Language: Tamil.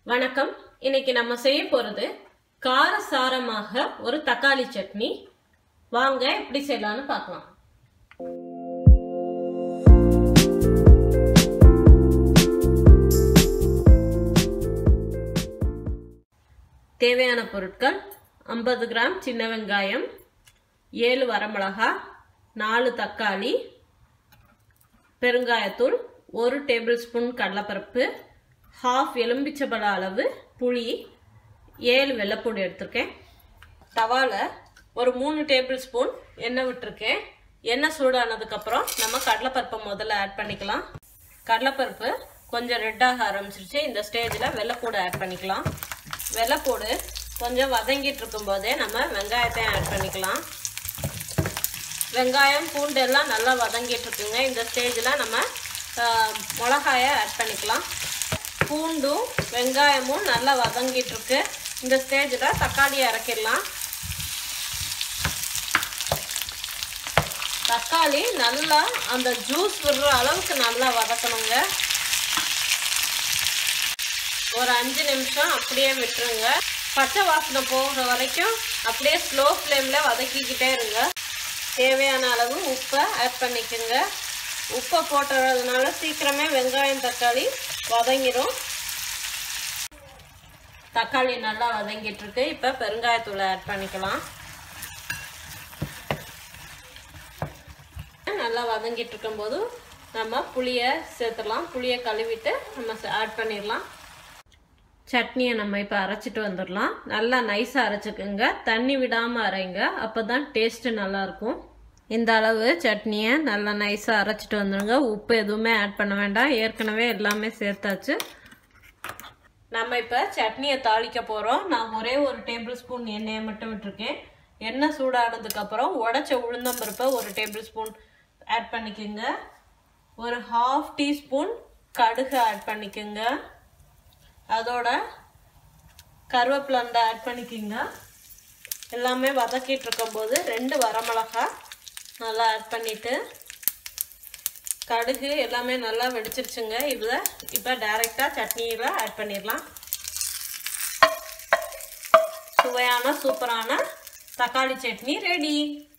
வணக்கம் இன்னைக்கு நம்ம செய்ய போறது காரசாரமாக ஒரு தக்காளி சட்னி வாங்க எப்படி செய்யலாம்னு பார்க்கலாம் தேவையான பொருட்கள் ஐம்பது கிராம் சின்ன வெங்காயம் ஏழு வரமிளகா நாலு தக்காளி பெருங்காயத்தூள் ஒரு டேபிள் ஸ்பூன் கடலைப்பருப்பு ஹாஃப் எலும்பிச்சபழ அளவு புளி ஏழு வெள்ளைப்பூடி எடுத்திருக்கேன் தவாவில் ஒரு மூணு டேபிள் ஸ்பூன் எண்ணெய் விட்டுருக்கேன் எண்ணெய் சூடானதுக்கப்புறம் நம்ம கடலைப்பருப்பை முதல்ல ஆட் பண்ணிக்கலாம் கடலைப்பருப்பு கொஞ்சம் ரெட்டாக ஆரம்பிச்சிருச்சு இந்த ஸ்டேஜில் வெள்ளைப்பூடு ஆட் பண்ணிக்கலாம் வெள்ளைப்பூடு கொஞ்சம் வதங்கிட்டு இருக்கும்போதே நம்ம வெங்காயத்தையும் ஆட் பண்ணிக்கலாம் வெங்காயம் பூண்டு எல்லாம் நல்லா வதங்கிட்டு இருக்குங்க இந்த ஸ்டேஜில் நம்ம மிளகாயை ஆட் பண்ணிக்கலாம் பூண்டும் வெங்காயமும் நல்லா வதங்கிட்டு இருக்கு இந்த ஸ்டேஜில் தக்காளியை இறக்கிடலாம் தக்காளி நல்லா அந்த ஜூஸ் விடுற அளவுக்கு நல்லா வதக்கணுங்க ஒரு அஞ்சு நிமிஷம் அப்படியே விட்டுருங்க பச்சை வாசனை போகிற வரைக்கும் அப்படியே ஸ்லோ ஃப்ளேமில் வதக்கிக்கிட்டே இருங்க தேவையான அளவு உப்பை ஆட் பண்ணிக்கோங்க உப்பை போட்டுறதுனால சீக்கிரமே வெங்காயம் தக்காளி வதங்கிடும் தக்காளி நல்லா வதங்கிட்டு இருக்கு இப்போ பெருங்காயத்தூளை ஆட் பண்ணிக்கலாம் நல்லா வதங்கிட்டு இருக்கும்போது நம்ம புளியை சேர்த்துடலாம் புளியை கழுவிட்டு நம்ம ஆட் பண்ணிடலாம் சட்னியை நம்ம இப்போ அரைச்சிட்டு வந்துடலாம் நல்லா நைஸாக அரைச்சிக்கோங்க தண்ணி விடாமல் அரைங்க அப்போ தான் டேஸ்ட்டு நல்லாயிருக்கும் இந்த அளவு சட்னியை நல்லா நைஸாக அரைச்சிட்டு வந்துடுங்க உப்பு எதுவுமே ஆட் பண்ண வேண்டாம் ஏற்கனவே எல்லாமே சேர்த்தாச்சு நம்ம இப்போ சட்னியை தாளிக்க போகிறோம் நான் ஒரே ஒரு டேபிள் ஸ்பூன் எண்ணெயை மட்டும் விட்டுருக்கேன் எண்ணெய் சூடானதுக்கப்புறம் உடச்ச உளுந்தம்பருப்பை ஒரு டேபிள் ஸ்பூன் ஆட் பண்ணிக்கோங்க ஒரு ஹாஃப் டீஸ்பூன் கடுகு ஆட் பண்ணிக்கோங்க அதோட கருவேப்பிலை அந்த ஆட் பண்ணிக்கிங்க எல்லாமே வதக்கிட்டு இருக்கும்போது ரெண்டு வரமிளகா நல்லா ஆட் பண்ணிவிட்டு கடுகு எல்லாமே நல்லா வெடிச்சிருச்சுங்க இதில் இப்போ டைரெக்டாக சட்னியில் ஆட் பண்ணிடலாம் சுவையான சூப்பரான தக்காளி சட்னி ரெடி